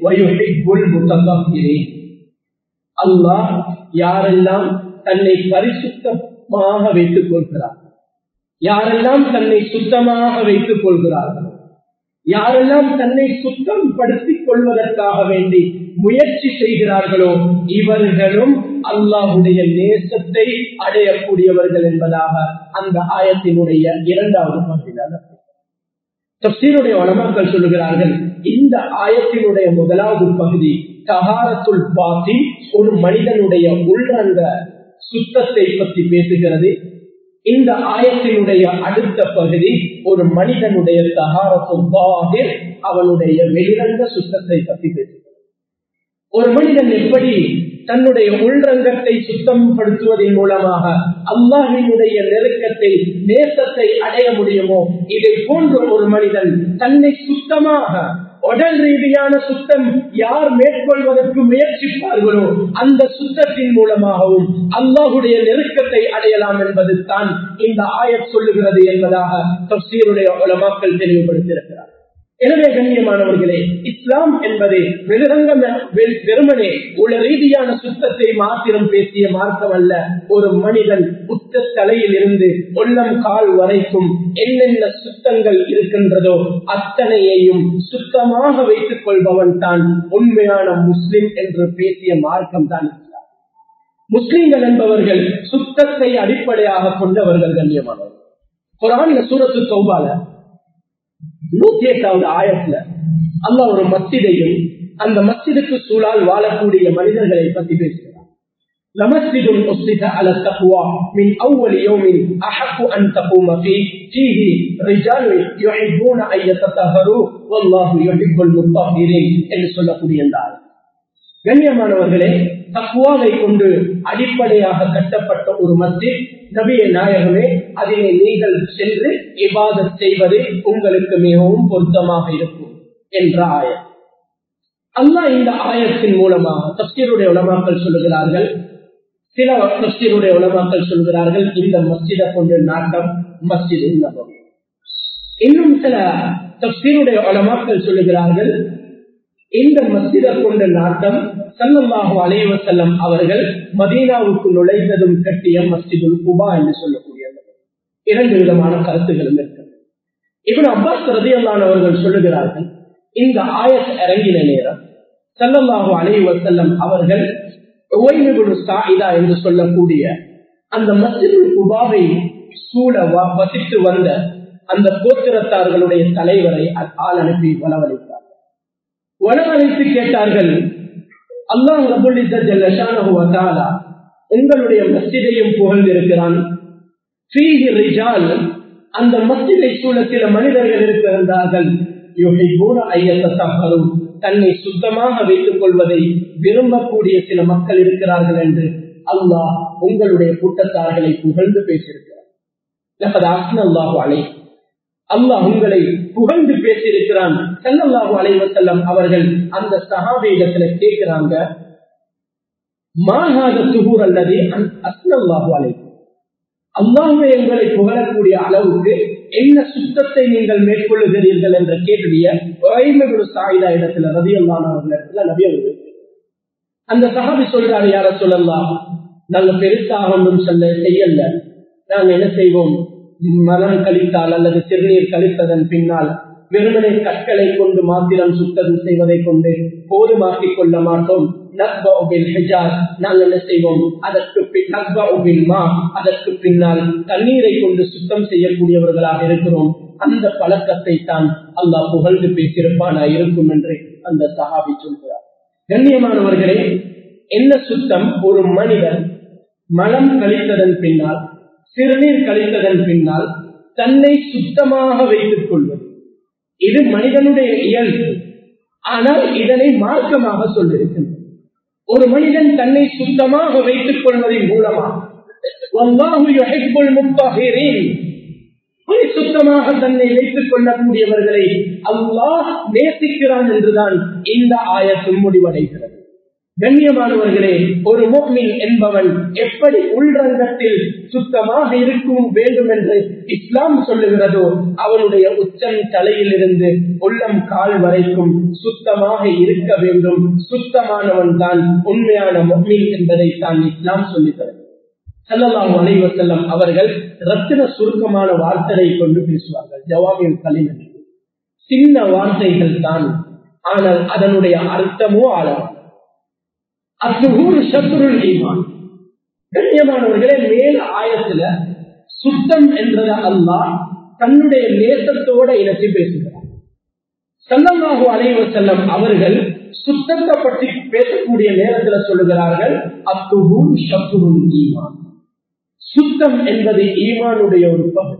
அல்லாஹ் யாரெல்லாம் தன்னை பரிசுத்தமாக வைத்துக் கொள்கிறார் யாரெல்லாம் தன்னை சுத்தமாக வைத்துக் கொள்கிறார்கள் யாரெல்லாம் தன்னை சுத்தம் படுத்திக் கொள்வதற்காக வேண்டி முயற்சி செய்கிறார்களோ இவர்களும் அல்லாஹுடைய நேசத்தை அடையக்கூடியவர்கள் என்பதாக அந்த ஆயத்தினுடைய இரண்டாவது பகுதியில் தப்சீருடைய வளமாக்கள் சொல்லுகிறார்கள் இந்த ஆயத்தினுடைய முதலாவது பகுதி தகாரத்துள் பாத்தி ஒரு மனிதனுடைய உள்ளங்க சுத்தத்தை பற்றி பேசுகிறது இந்த ஆயத்தினுடைய அடுத்த பகுதி ஒரு மனிதனுடைய தகாரத்துள் அவனுடைய வெளிரங்க சுத்தத்தை பற்றி பேசுகிறது ஒரு மனிதன் எப்படி தன்னுடைய உள்ரங்கத்தை சுத்தப்படுத்துவதன் மூலமாக அல்லாஹினுடைய நெருக்கத்தை நேசத்தை அடைய முடியுமோ இதை போன்ற ஒரு மனிதன் தன்னை சுத்தமாக உடல் ரீதியான சுத்தம் யார் மேற்கொள்வதற்கு முயற்சிப்பார்களோ அந்த சுத்தத்தின் மூலமாகவும் அல்லாஹுடைய நெருக்கத்தை அடையலாம் என்பது தான் இந்த ஆயத் சொல்லுகிறது என்பதாக தப்சீருடைய உலமாக்கள் தெளிவுபடுத்தியிருக்கிறார் எனவே கண்ணியமானவர்களே இஸ்லாம் என்பது வெளிரங்கம் வெறுமனே உள்ள ரீதியான சுத்தத்தை மாத்திரம் பேசிய மார்க்கம் அல்ல ஒரு மனிதன் உச்ச தலையில் இருந்து உள்ளம் கால் வரைக்கும் என்னென்ன சுத்தங்கள் இருக்கின்றதோ அத்தனையையும் சுத்தமாக வைத்துக் கொள்பவன் தான் உண்மையான முஸ்லிம் என்று பேசிய மார்க்கம் தான் இஸ்லாம் முஸ்லிம்கள் என்பவர்கள் சுத்தத்தை அடிப்படையாக கொண்டவர்கள் கண்ணியமானவர்கள் குரான் சூரத்து சௌபால நூத்தி எட்டாவது ஆயத்துல அல்ல ஒரு மஸ்ஜிதையும் அந்த மஸ்ஜிதுக்கு சூழால் வாழக்கூடிய மனிதர்களை பற்றி பேசுகிறார் لمسجد أسس على التقوى من أول يوم أحق أن تقوم فيه فيه رجال يحبون أن يتطهروا والله يحب المطهرين என்று சொல்லக்கூடிய இந்த ஆள் கண்ணியமானவர்களே தக்குவாவை கொண்டு அடிப்படையாக கட்டப்பட்ட ஒரு மஸ்ஜித் நபிய நாயகமே அதனை நீங்கள் சென்று இபாதத் செய்வது உங்களுக்கு மிகவும் பொருத்தமாக இருக்கும் என்ற ஆயம் அல்லாஹ் இந்த ஆயத்தின் மூலமாக தப்சீருடைய உலமாக்கள் சொல்லுகிறார்கள் சில தப்சீருடைய உலமாக்கள் சொல்கிறார்கள் இந்த மஸ்ஜிதை கொண்டு நாட்டம் மஸ்ஜித் நபவி இன்னும் சில தப்சீருடைய உலமாக்கள் சொல்லுகிறார்கள் இந்த மஸ்ஜிதை கொண்ட நாட்டம் சல்லல்லாஹு அலைவசல்லம் அவர்கள் மதீனாவுக்கு நுழைந்ததும் கட்டிய மஸ்ஜிதுல் குபா என்று சொல்லக்கூடியது இரண்டு விதமான கருத்துகளும் இருக்கிறது இப்படி அப்பாஸ் ரதியல்லானவர்கள் சொல்லுகிறார்கள் இந்த ஆயத் இறங்கின நேரம் செல்லல்லாஹு அலை வசல்லம் அவர்கள் சாயிதா என்று சொல்லக்கூடிய அந்த மஸ்ஜிது குபாவை சூழ வசித்து வந்த அந்த கோத்திரத்தார்களுடைய தலைவரை ஆள் அனுப்பி வளவழைத்தார் வளவழைத்து கேட்டார்கள் அல்லாஹ் ரபுல்லிசான உங்களுடைய மஸ்ஜிதையும் புகழ்ந்திருக்கிறான் அந்த மஸ்ஜிதை சூழ சில மனிதர்கள் இருக்கிறார்கள் தன்னை சுத்தமாக வைத்துக் கொள்வதை விரும்பக்கூடிய சில மக்கள் இருக்கிறார்கள் என்று அல்லாஹ் உங்களுடைய கூட்டத்தார்களை புகழ்ந்து பேசியிருக்கிறார் அல்லாஹு அலை அல்லாஹ் உங்களை புகழ்ந்து பேசியிருக்கிறான் செல்லல்லாஹு அலைவசல்லம் அவர்கள் அந்த சகாபியிடத்துல கேட்கிறாங்க மாகாத சுகூர் அல்லது அஸ்னல்லாஹு அலை அல்லாஹுவை எங்களை புகழக்கூடிய அளவுக்கு என்ன சுத்தத்தை நீங்கள் மேற்கொள்ளுகிறீர்கள் என்ற கேள்விய சாயிதா இடத்துல ரவி அல்லானவர்களிடத்துல நபி அவர்கள் அந்த சகாபி சொல்றாரு யார சொல்லலாம் நாங்க பெருசாக ஒன்றும் சொல்ல செய்யல நாங்க என்ன செய்வோம் மலம் கழித்தால் அல்லது சிறுநீர் கழித்ததன் பின்னால் வெறுமனை கற்களை கொண்டு மாத்திரம் சுத்தம் செய்வதை கொண்டு போதுமாக்கிக் கொள்ள மாட்டோம் நாங்கள் என்ன செய்வோம் அதற்கு அதற்கு பின்னால் தண்ணீரை கொண்டு சுத்தம் செய்யக்கூடியவர்களாக இருக்கிறோம் அந்த பழக்கத்தை தான் அல்லாஹ் புகழ்ந்து பேசியிருப்பானா இருக்கும் என்று அந்த சஹாபி சொல்கிறார் கண்ணியமானவர்களே என்ன சுத்தம் ஒரு மனிதன் மலம் கழித்ததன் பின்னால் சிறுநீர் கழித்ததன் பின்னால் தன்னை சுத்தமாக வைத்துக் கொள்வது இது மனிதனுடைய இயல்பு ஆனால் இதனை மார்க்கமாக சொல்லிருக்கின்றது ஒரு மனிதன் தன்னை சுத்தமாக வைத்துக் கொள்வதன் மூலமாக சுத்தமாக தன்னை வைத்துக் கொள்ளக்கூடியவர்களை அல்லாஹ் நேசிக்கிறான் என்றுதான் இந்த ஆயத்தும் முடிவடைகிறது கண்ணியமானவர்களே ஒரு மோமின் என்பவன் எப்படி உள்ரங்கத்தில் சுத்தமாக இருக்கும் வேண்டும் என்று இஸ்லாம் சொல்லுகிறதோ அவனுடைய உச்சம் தலையிலிருந்து உள்ளம் கால் வரைக்கும் சுத்தமாக இருக்க வேண்டும் சுத்தமானவன் தான் உண்மையான மொம்மின் என்பதை தான் இஸ்லாம் சொல்லுகிறது செல்லலாம் அனைவர் செல்லம் அவர்கள் ரத்தின சுருக்கமான வார்த்தையை கொண்டு பேசுவார்கள் ஜவாமின் கலின சின்ன வார்த்தைகள் தான் ஆனால் அதனுடைய அர்த்தமோ ஆழம் அத்துகூறு சத்துருள் ஈமான் கண்ணியமானவர்களே மேல் ஆயத்துல சுத்தம் என்றத அல்லாஹ் தன்னுடைய நேசத்தோட இணைச்சி பேசுகிறார் சல்லல்லாஹு அலைவ செல்லம் அவர்கள் சுத்தத்தை பற்றி பேசக்கூடிய நேரத்தில் சொல்லுகிறார்கள் அத்துகூர் சத்துருள் ஈமான் சுத்தம் என்பது ஈமானுடைய ஒரு பகுதி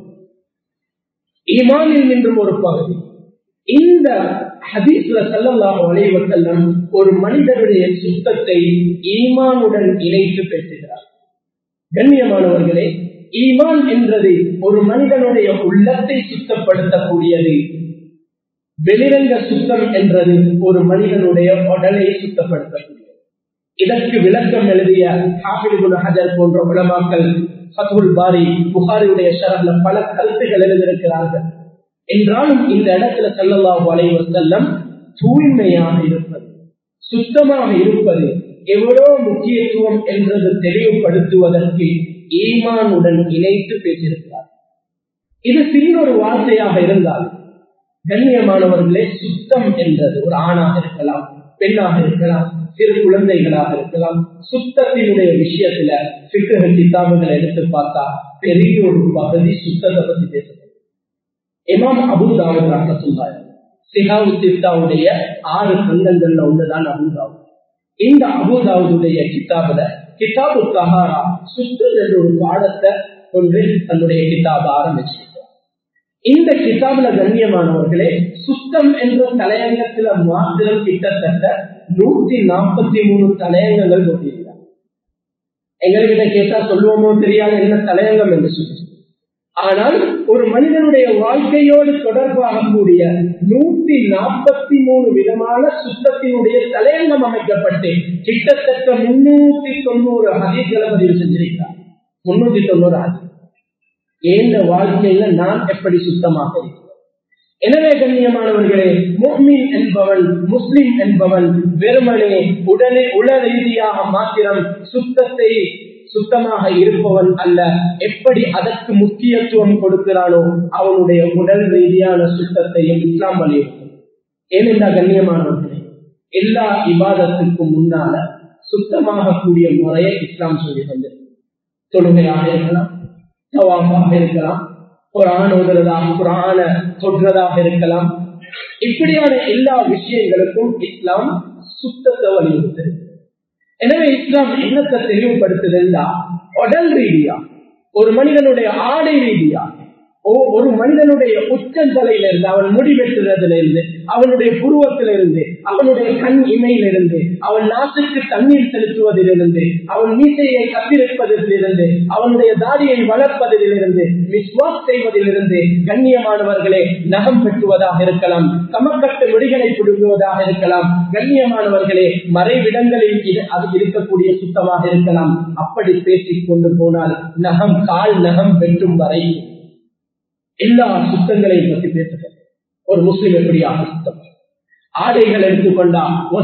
ஈமானில் நின்றும் ஒரு பகுதி இந்த ஹதீஸ்ல செல்லல்லாஹு அலைவ செல்லம் ஒரு மனிதனுடைய சுத்தத்தை ஈமானுடன் இணைத்து பேசுகிறார் கண்ணியமானவர்களே ஈமான் என்றது ஒரு மனிதனுடைய உள்ளத்தை சுத்தப்படுத்தக்கூடியது வெளிரங்க சுத்தம் என்றது ஒரு மனிதனுடைய உடலை சுத்தப்படுத்தக்கூடியது இதற்கு விளக்கம் எழுதிய ஹாபிபுல் ஹஜர் போன்ற உலமாக்கள் ஃபத்துல் பாரி புகாரியுடைய ஷரப்ல பல கருத்துகள் எழுதியிருக்கிறார்கள் என்றாலும் இந்த இடத்துல செல்லல்லாஹு அலைவர் செல்லம் தூய்மையாக இருப்பது சுத்தமாக இருப்பது எவ்வளவு முக்கியத்துவம் என்றது தெளிவுபடுத்துவதற்கு ஈமானுடன் இணைத்து பேசியிருக்கிறார் இது சிறியொரு வார்த்தையாக இருந்தால் கண்ணியமானவர்களே சுத்தம் என்றது ஒரு ஆணாக இருக்கலாம் பெண்ணாக இருக்கலாம் சிறு குழந்தைகளாக இருக்கலாம் சுத்தத்தினுடைய விஷயத்துல சிக்கக கித்தாபுகளை எடுத்து பார்த்தா பெரிய ஒரு பகுதி சுத்தத்தை பத்தி பேசப்படும் இமாம் அபுதாவுத் ரஹமத்துல்லாஹி சிஹாவு சித்தாவுடைய ஆறு கந்தங்கள்ல ஒன்றுதான் அபுதாவு இந்த அபுதாவுடைய கிதாபுல கிதாபு தஹாரா சுத்தம் என்ற ஒரு பாடத்தை கொண்டு தன்னுடைய கிதாப ஆரம்பிச்சிருக்கிறார் இந்த கிதாபுல கண்ணியமானவர்களே சுத்தம் என்ற தலையங்கத்துல மாத்திரம் கிட்டத்தட்ட நூத்தி நாற்பத்தி மூணு தலையங்கங்கள் கொண்டிருக்கிறார் எங்ககிட்ட கேட்டா சொல்லுவோமோ தெரியாது என்ன தலையங்கம் என்று சொல்லி ஆனால் ஒரு மனிதனுடைய வாழ்க்கையோடு தொடர்பாக கூடிய நூத்தி நாற்பத்தி மூணு விதமான சுத்தத்தினுடைய தலையங்கம் அமைக்கப்பட்டு கிட்டத்தட்ட முன்னூத்தி தொண்ணூறு ஹதீஸ்களை பதிவு செஞ்சிருக்கிறார் முன்னூத்தி தொண்ணூறு ஹதீஸ் ஏந்த வாழ்க்கையில நான் எப்படி சுத்தமாக இருக்கிறேன் எனவே கண்ணியமானவர்களே முஹ்மின் என்பவன் முஸ்லிம் என்பவன் வெறுமனே உடனே உள ரீதியாக மாத்திரம் சுத்தத்தை சுத்தமாக இருப்பவன் அல்ல எப்படி அதற்கு முக்கியத்துவம் கொடுக்கிறானோ அவனுடைய உடல் ரீதியான சுத்தத்தையும் இஸ்லாம் வலியுறுத்தும் ஏனென்றா கண்ணியமானவர்களே எல்லா விவாதத்துக்கும் முன்னால சுத்தமாக கூடிய முறையை இஸ்லாம் சொல்லி தந்தது தொழுகையாக இருக்கலாம் தவாஃபாக இருக்கலாம் குரான் ஓதுறதாக குரான சொல்றதாக இருக்கலாம் இப்படியான எல்லா விஷயங்களுக்கும் இஸ்லாம் சுத்தத்தை வலியுறுத்து எனவே இஸ்லாம் என்னத்தை தெளிவுபடுத்துதுன்னா உடல் ரீதியா ஒரு மனிதனுடைய ஆடை ரீதியா ஒரு மனிதனுடைய உச்சந்தலையிலிருந்து அவன் முடி வெட்டுறதிலிருந்து அவனுடைய புருவத்திலிருந்து அவனுடைய கண் இமையிலிருந்து அவன் நாட்டுக்கு தண்ணீர் செலுத்துவதிலிருந்து அவன் மீசையை கத்திருப்பதிலிருந்து அவனுடைய தாடியை வளர்ப்பதிலிருந்து விஸ்வாஸ் செய்வதிலிருந்து கண்ணியமானவர்களே நகம் வெட்டுவதாக இருக்கலாம் சமக்கட்டு முடிகளை பிடுங்குவதாக இருக்கலாம் கண்ணியமானவர்களே மறைவிடங்களில் அது இருக்கக்கூடிய சுத்தமாக இருக்கலாம் அப்படி பேசிக் கொண்டு போனால் நகம் கால் நகம் வெட்டும் வரை எல்லா சுத்தங்களையும் பற்றி பேசுகிறது ஒரு முஸ்லிம் எப்படியாக சுத்தம் ஆடைகள் எடுத்துக்கொண்டா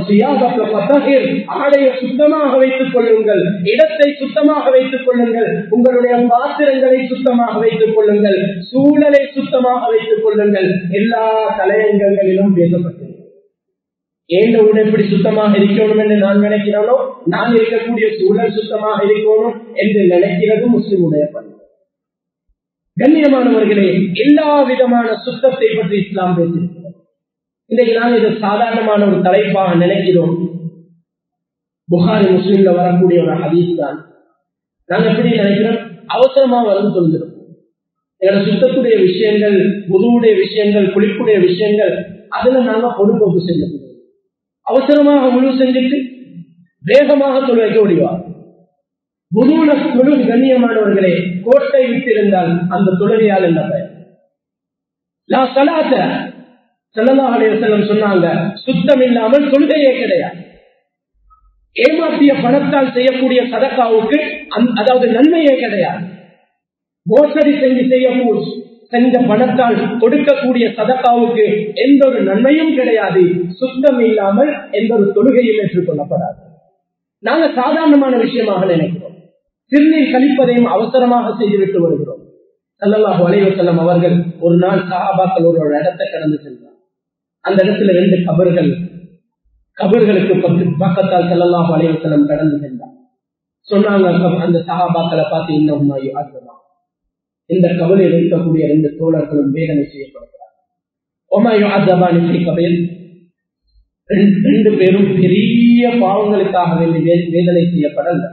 ஆடையை சுத்தமாக வைத்துக் கொள்ளுங்கள் இடத்தை சுத்தமாக வைத்துக் கொள்ளுங்கள் உங்களுடைய பாத்திரங்களை சுத்தமாக வைத்துக் கொள்ளுங்கள் சூழலை சுத்தமாக வைத்துக் கொள்ளுங்கள் எல்லா தலையங்கங்களிலும் பேசப்பட்டது ஏந்த உடல் எப்படி சுத்தமாக இருக்கணும் என்று நான் நினைக்கிறேனோ நான் இருக்கக்கூடிய சூழல் சுத்தமாக இருக்கணும் என்று நினைக்கிறது முஸ்லிமுடைய பணி கண்ணியமானவர்களே எல்லா விதமான சுத்தத்தை பற்றி இஸ்லாம் பேசியிருக்கிறோம் இன்றைக்கு நாங்கள் இது சாதாரணமான ஒரு தலைப்பாக நினைக்கிறோம் புகாரி முஸ்லீம்ல வரக்கூடிய ஒரு ஹதீஸ் தான் நாங்க எப்படி நினைக்கிறோம் அவசரமா வரும் சொல்கிறோம் எங்களோட சுத்தத்துடைய விஷயங்கள் குருவுடைய விஷயங்கள் குளிப்புடைய விஷயங்கள் அதுல நாங்க பொதுப்போக்கு செஞ்சிருக்கோம் அவசரமாக முழு செஞ்சுட்டு வேகமாக தொழிலைக்க முடிவார் குருவுல தொழு கண்ணியமானவர்களே கோட்டை விட்டிருந்தால் அந்த தொழுகையால் என்ன பயன் நான் சலாத்த செல்லல்லாஹ் சொன்னாங்க சுத்தம் இல்லாமல் தொழுகையே கிடையாது ஏமாற்றிய பணத்தால் செய்யக்கூடிய சதக்காவுக்கு அதாவது நன்மையே கிடையாது மோசடி செஞ்சு செய்யக்கூடிய செஞ்ச பணத்தால் கொடுக்கக்கூடிய சதக்காவுக்கு எந்த ஒரு நன்மையும் கிடையாது சுத்தம் இல்லாமல் எந்த ஒரு தொழுகையும் ஏற்றுக்கொள்ளப்படாது நாங்க சாதாரணமான விஷயமாக நினைக்கிறோம் சிறுநீர் கழிப்பதையும் அவசரமாக செய்துவிட்டு வருகிறோம் சல்லல்லாஹு அலைவசல்லம் அவர்கள் ஒரு நாள் சஹாபாக்கள் ஒரு இடத்தை கடந்து சென்றார் அந்த இடத்துல ரெண்டு கபர்கள் கபர்களுக்கு பத்து பக்கத்தால் செல்லல்லாஹு அலைவசல்லம் கடந்து சென்றார் சொன்னாங்க அந்த சஹாபாக்களை பார்த்து இன்னும் அதுதான் இந்த கவலையில் இருக்கக்கூடிய ரெண்டு தோழர்களும் வேதனை செய்யப்படுகிறார் ஒமாயோ அசபானி கபையில் ரெண்டு பேரும் பெரிய பாவங்களுக்காக வேண்டி வேதனை செய்யப்படல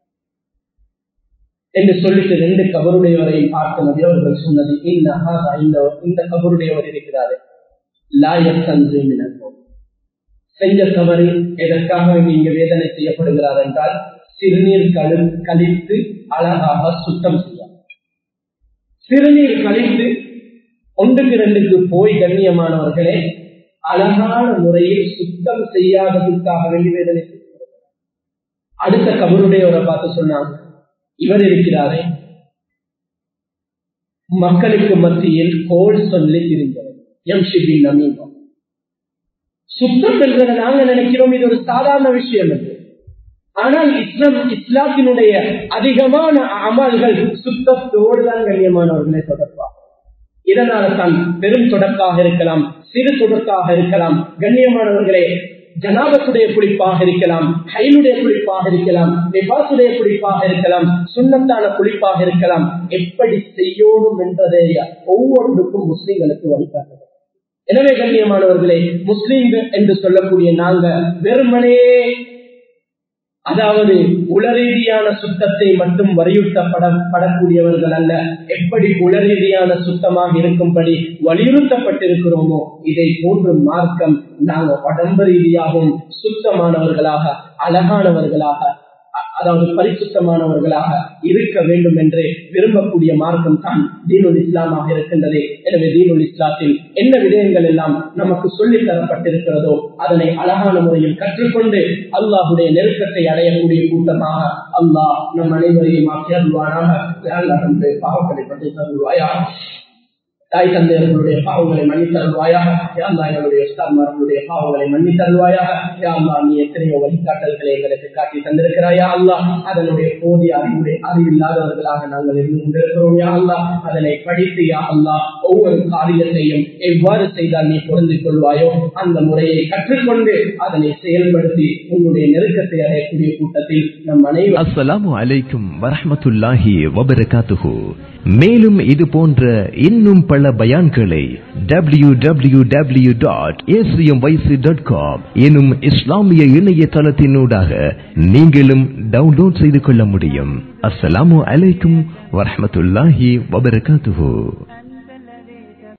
என்று சொல்லிட்டு ரெண்டு கபருடையவரையும் பார்த்த நபி அவர்கள் சொன்னது இந்த கபருடையவர் இருக்கிறாரு செஞ்ச தவறு எதற்காக இங்க வேதனை செய்யப்படுகிறார் என்றால் சிறுநீர் கழு கழித்து அழகாக சுத்தம் செய்ய சிறுநீர் கழித்து ஒன்றுக்கு ரெண்டுக்கு போய் கண்ணியமானவர்களே அழகான முறையில் சுத்தம் செய்யாததுக்காக வேண்டி வேதனை அடுத்த கபருடையவரை பார்த்து சொன்னாங்க இவர் இருக்கிறாரே மக்களுக்கு மத்தியில் கோல் சொல்லி திரிந்தவர் எம் ஷிபின் நமீபம் சுத்தம் என்கிறத நாங்க நினைக்கிறோம் இது ஒரு சாதாரண விஷயம் என்று ஆனால் இஸ்லாம் இஸ்லாத்தினுடைய அதிகமான அமல்கள் சுத்தத்தோடு தான் கண்ணியமானவர்களை தொடர்பாக இதனால தான் பெரும் தொடக்காக இருக்கலாம் சிறு தொடக்காக இருக்கலாம் கண்ணியமானவர்களே ஜனாபத்துடைய குளிப்பாக இருக்கலாம் கைலுடைய குளிப்பாக இருக்கலாம் நிபாசுடைய குளிப்பாக இருக்கலாம் சுண்ணத்தான குளிப்பாக இருக்கலாம் எப்படி செய்யணும் என்றதை ஒவ்வொன்றுக்கும் முஸ்லிம்களுக்கு வழிகாட்டுது எனவே கண்ணியமானவர்களே முஸ்லீம்கள் என்று சொல்லக்கூடிய நாங்க வெறுமனே அதாவது உளரீதியான சுத்தத்தை மட்டும் வலியுறுத்தப்பட படக்கூடியவர்கள் அல்ல எப்படி உளரீதியான சுத்தமாக இருக்கும்படி வலியுறுத்தப்பட்டிருக்கிறோமோ இதை போன்று மார்க்கம் நாங்கள் உடம்பு ரீதியாகவும் சுத்தமானவர்களாக அழகானவர்களாக அதாவது பரிசுத்தமானவர்களாக இருக்க வேண்டும் என்று விரும்பக்கூடிய மார்க்கம் தான் தீனுல் இஸ்லாமாக இருக்கின்றது எனவே தீனுல் இஸ்லாத்தில் என்ன விடயங்கள் எல்லாம் நமக்கு சொல்லித் தரப்பட்டிருக்கிறதோ அதனை அழகான முறையில் கற்றுக்கொண்டு அல்லாஹுடைய நெருக்கத்தை அடையக்கூடிய கூட்டமாக அல்லாஹ் நம் அனைவரையும் ஆக்கியருவானாக பாவங்களை பற்றி தருவாயா தாய் தந்தையர்களுடைய பாவங்களை மன்னித்தருள்வாயாக யாழ்லா எங்களுடைய உஸ்தான்மார்களுடைய பாவங்களை மன்னித்தருள்வாயாக யாழ்லா நீ எத்தனையோ வழிகாட்டல்களை எங்களுக்கு காட்டி தந்திருக்கிறாயா அல்லா அதனுடைய போதிய அறிவுடைய அறிவில்லாதவர்களாக நாங்கள் இருந்து கொண்டிருக்கிறோம் யா அல்லா அதனை படித்து யா அல்லா ஒவ்வொரு காரியத்தையும் எவ்வாறு செய்தால் நீ பொருந்து கொள்வாயோ அந்த முறையை கற்றுக்கொண்டு அதனை செயல்படுத்தி உன்னுடைய நெருக்கத்தை அடையக்கூடிய கூட்டத்தில் நம் அனைவரும் அஸ்ஸலாமு அலைக்கும் வரஹ்மத்துல்லாஹி வபரகாத்துஹு மேலும் இது போன்ற இன்னும் பல பயான்களை W W W dot dot com எனும் இஸ்லாமிய இணையதளத்தினூடாக நீங்களும் டவுன்லோட் செய்து கொள்ள முடியும் அஸ்ஸலாமு அலைக்கும் வரஹ்மத்துல்லாஹி வபரகாத்துஹு